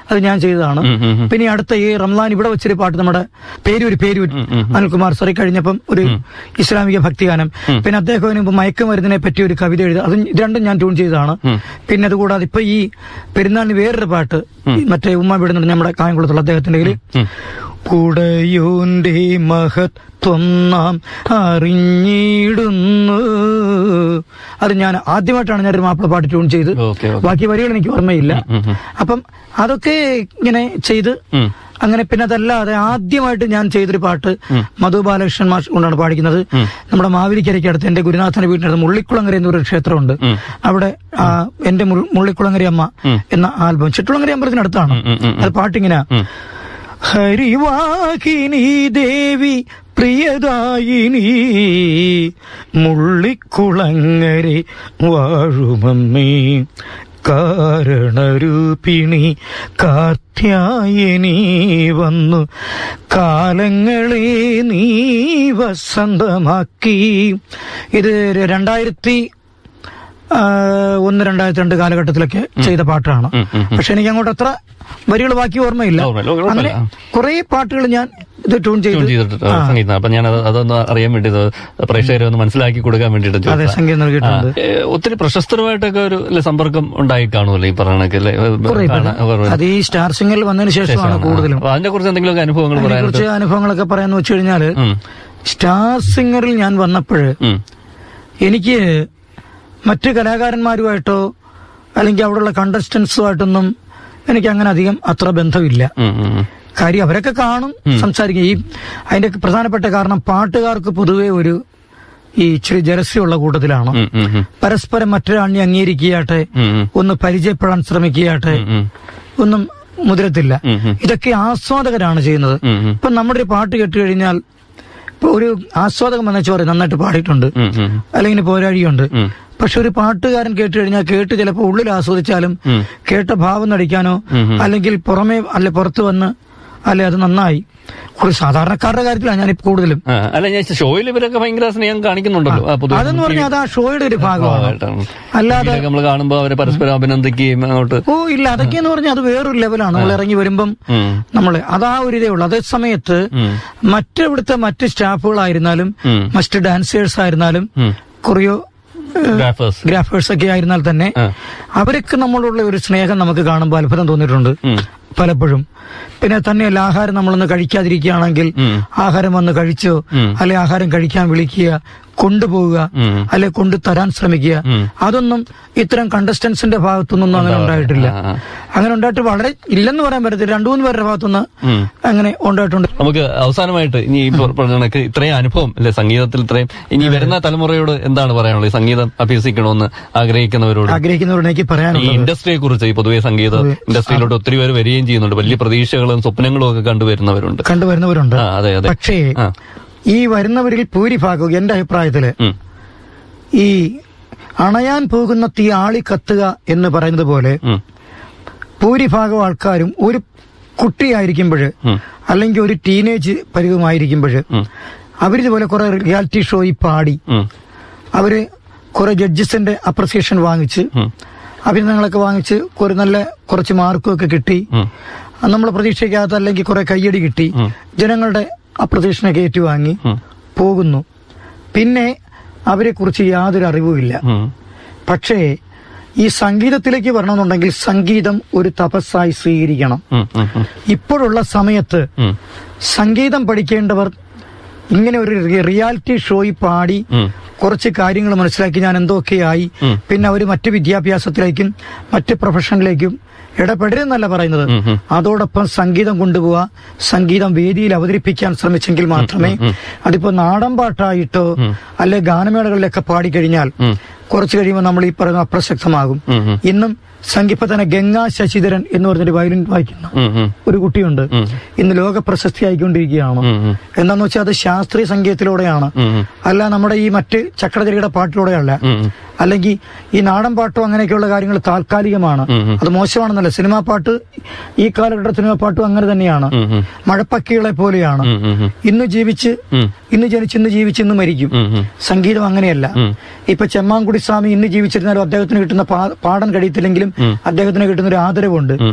അത് ഞാൻ ചെയ്തതാണ് ഉം, ഉം, ഉം. പിന്നെ ഈ അടുത്ത ഈ റംലാൻ ഇവിടെ വെച്ചൊരു പാട്ട് നമ്മുടെ പേരൂര് പേരൂർ അനിൽകുമാർ സാറി കഴിഞ്ഞപ്പം ഒരു ഇസ്ലാമിക ഭക്തിഗാനം പിന്നെ അദ്ദേഹം മുമ്പ് മയക്കുമരുന്നിനെ പറ്റി ഒരു കവിത എഴുതി അത് ഇത് രണ്ടും ഞാൻ ട്യൂൺ ചെയ്തതാണ് പിന്നെ അതുകൂടാതെ ഇപ്പൊ ഈ പെരുന്നാളിന് വേറൊരു പാട്ട് ഈ മറ്റേ ഉമ്മ വിടുന്നുണ്ട് നമ്മുടെ കായംകുളത്തുള്ള അദ്ദേഹത്തിന്റെ കയ്യില് കുടയോന്റെ മഹത്വം നാം അറിഞ്ഞിടുന്നു അത് ഞാൻ ആദ്യമായിട്ടാണ് ഞാൻ ഒരു മാപ്പിള പാട്ട് ട്യൂൺ ചെയ്ത് ഓക്കെ ഓക്കെ ബാക്കി വരികൾ എനിക്ക് ഓർമ്മയില്ല ഉം, ഉം. അപ്പം അതൊക്കെ ഇങ്ങനെ ചെയ്ത് ഉം. അങ്ങനെ പിന്നെ അതല്ലാതെ ആദ്യമായിട്ട് ഞാൻ ചെയ്തൊരു പാട്ട് മധു ബാലകൃഷ്ണൻ മാഷ് കൊണ്ടാണ് പാടിക്കുന്നത് നമ്മുടെ മാവേലിക്കരയ്ക്ക് അടുത്ത് എന്റെ ഗുരുനാഥന്റെ വീട്ടിനടുത്ത് മുള്ളിക്കുളങ്ങര എന്നൊരു ക്ഷേത്രമുണ്ട് അവിടെ ആ, എന്റെ മുൾ- മുള്ളിക്കുളങ്ങര അമ്മ എന്ന ആൽബം ചിട്ടുളങ്ങര അമ്പലത്തിനടുത്താണ് ഉം, ഉം, ഉം. അത് പാട്ടിങ്ങനെ ഉം. ഹരിവാഹിനി ദേവി പ്രിയദായിനി മുള്ളിക്കുളങ്ങരെ വാഴുമമ്മേ കാരണരൂപിണി കാർത്യായനി വന്നു കാലങ്ങളെ നീ വസന്തമാക്കി ഇത് രണ്ടായിരത്തി ആ, ഒന്ന് രണ്ടായിരത്തി രണ്ട് കാലഘട്ടത്തിലൊക്കെ ചെയ്ത പാട്ടാണ് ഉം, ഉം, ഉം. പക്ഷെ എനിക്ക് അങ്ങോട്ട് അത്ര വരികൾ ബാക്കി ഓർമ്മയില്ല ഓർമ്മയില്ല, കുഴപ്പമില്ല. അങ്ങനെ കുറെ പാട്ടുകൾ ഞാൻ ഇത് ട്യൂൺ ട്യൂൺ ചെയ്ത് ചെയ്തിട്ട് സംഗീതം അപ്പൊ ഞാൻ അത് അതൊന്ന് അറിയാൻ വേണ്ടി ഇത് പ്രേക്ഷകരെ ഒന്ന് മനസ്സിലാക്കി കൊടുക്കാൻ വേണ്ടിട്ട് അതെ സംഗീതം നൽകിയിട്ടുണ്ട് ഒത്തിരി പ്രശസ്തരുമായിട്ടൊക്കെ ഒരു അല്ലെ, സമ്പർക്കം ഉണ്ടായി കാണുമല്ലോ ഈ പറഞ്ഞൊക്കെ അല്ലേ? കുറെ കാണാൻ- കുറവ്. അത് ഈ സ്റ്റാർ സിംഗറിൽ വന്നതിന് ശേഷമാണ് കൂടുതലും അപ്പൊ അതിനെ കുറിച്ച് എന്തെങ്കിലും അനുഭവങ്ങൾ അതിനെ പറയാനുണ്ട് കുറിച്ച് അനുഭവങ്ങളൊക്കെ പറയാന്ന് വെച്ച് കഴിഞ്ഞാല് ഉം. സ്റ്റാർ സിംഗറിൽ ഞാൻ വന്നപ്പോഴ് ഉം. എനിക്ക് മറ്റ് കലാകാരന്മാരുമായിട്ടോ അല്ലെങ്കിൽ അവിടെയുള്ള കണ്ടസ്റ്റൻസുമായിട്ടൊന്നും എനിക്ക് അങ്ങനെ അധികം അത്ര ബന്ധമില്ല ഉം, ഉം, ഉം. കാര്യം അവരൊക്കെ കാണും സംസാരിക്കും ഈ അതിന്റെ പ്രധാനപ്പെട്ട കാരണം പാട്ടുകാർക്ക് പൊതുവെ ഒരു ഈ ഇച്ചിരി ജലസ്യമുള്ള കൂട്ടത്തിലാണ് ഉം, ഉം, ഉം. പരസ്പരം മറ്റൊരാളിനെ അംഗീകരിക്കുകയാട്ടെ ഉം, ഉം. ഒന്ന് പരിചയപ്പെടാൻ ശ്രമിക്കുകയാട്ടെ ഉം, ഒന്നും മുതിരത്തില്ല ഉം, ഉം. ഇതൊക്കെ ആസ്വാദകരാണ് ചെയ്യുന്നത് ഉം, ഉം. ഇപ്പൊ നമ്മുടെ ഒരു പാട്ട് കേട്ട് കഴിഞ്ഞാൽ ഇപ്പൊ ഒരു ആസ്വാദകം എന്ന് വെച്ചാൽ പറയും നന്നായിട്ട് പാടിയിട്ടുണ്ട് ഉം, ഉം. അല്ലെങ്കിൽ പോരാഴിയുണ്ട് ഉം. പക്ഷെ ഒരു പാട്ടുകാരൻ കേട്ട് കഴിഞ്ഞാൽ കേട്ട് ചിലപ്പോൾ ഉള്ളിൽ ആസ്വദിച്ചാലും ഉം. കേട്ട ഭാവം നടിക്കാനോ ഉം, ഉം. അല്ലെങ്കിൽ പുറമേ അല്ലെ പുറത്ത് വന്ന് അല്ലെ അത് നന്നായി ഒരു സാധാരണക്കാരുടെ കാര്യത്തിലാണ് ഞാനിപ്പോ കൂടുതലും ആ, അല്ല ഞാൻ ഷോയിൽ ഇവരൊക്കെ ഭയങ്കര സ്നേഹം കാണിക്കുന്നുണ്ടല്ലോ ആ, പൊതുവെ അതെന്ന് പറഞ്ഞാൽ അത് ആ ഷോയുടെ ഒരു ഭാഗമാണ് ഭാഗമായിട്ടാണ്. അല്ലാതെ നമ്മൾ കാണുമ്പോ അവരെ പരസ്പരം അഭിനന്ദിക്കുകയും അങ്ങോട്ട് ഓ ഇല്ല അതൊക്കെയെന്ന് പറഞ്ഞാൽ അത് വേറൊരു ലെവലാണ് നമ്മൾ ഇറങ്ങി വരുമ്പം ഉം. നമ്മള് അതാ ഒരു ഇതേ ഉള്ളൂ അതേ സമയത്ത് ഉം. മറ്റിവിടുത്തെ മറ്റ് സ്റ്റാഫുകളായിരുന്നാലും ഉം. മറ്റ് ഡാൻസേഴ്സ് ആയിരുന്നാലും ഉം. കൊറിയോ ഗ്രാഫേഴ്സ് ഗ്രാഫേഴ്സ് ഒക്കെ ആയിരുന്നാൽ തന്നെ ആ. അവരൊക്കെ നമ്മളുള്ള ഒരു സ്നേഹം നമുക്ക് കാണുമ്പോൾ അത്ഭുതം തോന്നിയിട്ടുണ്ട് ഉം. പലപ്പോഴും പിന്നെ തന്നെയല്ല ആഹാരം നമ്മളൊന്ന് കഴിക്കാതിരിക്കുകയാണെങ്കിൽ ഉം. ആഹാരം വന്ന് കഴിച്ചോ ഉം. അല്ലെ ആഹാരം കഴിക്കാൻ വിളിക്കുക കൊണ്ടുപോവുക ഉം. അല്ലെ കൊണ്ടു തരാൻ ശ്രമിക്കുക ഉം. അതൊന്നും ഇത്തരം കണ്ടസ്റ്റൻസിന്റെ ഭാഗത്തുനിന്നൊന്നും അങ്ങനെ ഉണ്ടായിട്ടില്ല ആ, ആ. അങ്ങനെ ഉണ്ടായിട്ട് വളരെ ഇല്ലെന്ന് പറയാൻ പറ്റത്തില്ല രണ്ടു മൂന്ന് പേരുടെ ഭാഗത്തുനിന്ന് ഉം. അങ്ങനെ ഉണ്ടായിട്ടുണ്ട് നമുക്ക് അവസാനമായിട്ട് ഇനി ഈ പറഞ്ഞ കണക്ക് ഇത്രയും അനുഭവം അല്ലെ സംഗീതത്തിൽ ഇത്രയും ഇനി വരുന്ന തലമുറയോട് എന്താണ് പറയാനുള്ളത് ഈ സംഗീതം അഭ്യസിക്കണമെന്ന് ആഗ്രഹിക്കുന്നവരോട് ആഗ്രഹിക്കുന്നവരോട് എനിക്ക് ഈ പറയാനുള്ളത് ഇൻഡസ്ട്രിയെ കുറിച്ച് ഈ പൊതുവെ സംഗീത ഇൻഡസ്ട്രിയിലോട്ട് ഒത്തിരി പേര് വരികയും ചെയ്യുന്നുണ്ട് വലിയ പ്രതീക്ഷകളും സ്വപ്നങ്ങളും ഒക്കെ കണ്ടുവരുന്നവരുണ്ട് കണ്ടുവരുന്നവരുണ്ട് ആ അതെ അതെ പക്ഷേ ആ. ഈ വരുന്നവരിൽ ഭൂരിഭാഗവും എന്റെ അഭിപ്രായത്തില് ഉം. ഈ അണയാൻ പോകുന്ന തീ ആളി കത്തുക എന്ന് പറയുന്നത് പോലെ ഉം. ഭൂരിഭാഗം ആൾക്കാരും ഒരു കുട്ടിയായിരിക്കുമ്പോൾ ഉം. അല്ലെങ്കിൽ ഒരു ടീനേജ് പരിവമായിരിക്കുമ്പോൾ ഉം. അവരിതുപോലെ കുറെ റിയാലിറ്റി ഷോയിൽ പാടി ഉം. അവര് കുറെ ജഡ്ജസിന്റെ അപ്രിസിയേഷൻ വാങ്ങിച്ച് ഉം. അഭിനന്ദനങ്ങളൊക്കെ വാങ്ങിച്ച് ഒരു നല്ല കുറച്ച് മാർക്കും ഒക്കെ കിട്ടി ഉം. നമ്മൾ പ്രതീക്ഷിക്കാത്ത അല്ലെങ്കിൽ കുറെ കയ്യടി കിട്ടി ഉം. ജനങ്ങളുടെ അപ്രതീക്ഷണൊക്കെ ഏറ്റുവാങ്ങി ഉം. പോകുന്നു പിന്നെ അവരെ കുറിച്ച് യാതൊരു അറിവുമില്ല ഉം. പക്ഷേ ഈ സംഗീതത്തിലേക്ക് വരണമെന്നുണ്ടെങ്കിൽ സംഗീതം ഒരു തപസ്സായി സ്വീകരിക്കണം ഉം. ഉം. ഉം. ഇപ്പോഴുള്ള സമയത്ത് ഉം. സംഗീതം പഠിക്കേണ്ടവർ ഇങ്ങനെ ഒരു റി- റിയാലിറ്റി ഷോയിൽ പാടി ഉം. കുറച്ച് കാര്യങ്ങൾ മനസ്സിലാക്കി ഞാൻ എന്തൊക്കെയായി ഉം. പിന്നെ അവർ മറ്റ് വിദ്യാഭ്യാസത്തിലേക്കും മറ്റ് പ്രൊഫഷനിലേക്കും ഇടപെടരുന്നല്ല പറയുന്നത് ഉം, ഉം. അതോടൊപ്പം സംഗീതം കൊണ്ടുപോവുക സംഗീതം വേദിയിൽ അവതരിപ്പിക്കാൻ ശ്രമിച്ചെങ്കിൽ മാത്രമേ അതിപ്പോ നാടൻ പാട്ടായിട്ടോ അല്ലെ ഗാനമേളകളിലൊക്കെ പാടിക്കഴിഞ്ഞാൽ ഉം. കുറച്ചു കഴിയുമ്പോൾ നമ്മൾ ഈ പറയുന്ന അപ്രസക്തമാകും ഉം. ഉം. ഇന്നും സംഗീത തന്നെ ഗംഗാ ശശിധരൻ എന്ന് പറഞ്ഞൊരു വയലിൻ വായിക്കുന്ന ഉം. ഉം. ഒരു കുട്ടിയുണ്ട് ഉം. ഇന്ന് ലോക പ്രശസ്തി ആയിക്കൊണ്ടിരിക്കുകയാണ് ഉം. ഉം. എന്താന്ന് വെച്ചാൽ അത് ശാസ്ത്രീയ സംഗീതത്തിലൂടെയാണ് ഉം. ഉം. അല്ല നമ്മുടെ ഈ മറ്റ് ചക്രചരിയുടെ പാട്ടിലൂടെയല്ല ഉം. അല്ലെങ്കിൽ ഈ നാടൻ പാട്ടോ അങ്ങനെയൊക്കെയുള്ള കാര്യങ്ങൾ താൽക്കാലികമാണ് ഉം, ഉം. അത് മോശമാണെന്നല്ല സിനിമാ പാട്ട് ഈ കാലഘട്ട സിനിമാ പാട്ടും അങ്ങനെ തന്നെയാണ് ഉം. ഉം. മഴപ്പക്കികളെ പോലെയാണ് ഉം. ഉം. ഉം. ഇന്ന് ജീവിച്ച് ഉം. ഇന്ന് ജനിച്ച് ഇന്ന് ജീവിച്ച് ഇന്ന് മരിക്കും ഉം. ഉം. സംഗീതം അങ്ങനെയല്ല ഉം. ഇപ്പൊ ചെമ്മാങ്കുടി സ്വാമി ഇന്ന് ജീവിച്ചിരുന്നാലും അദ്ദേഹത്തിന് കിട്ടുന്ന പാ- പാടാൻ കഴിയത്തില്ലെങ്കിലും അദ്ദേഹത്തിന് കിട്ടുന്ന ഒരു ആദരവുണ്ട്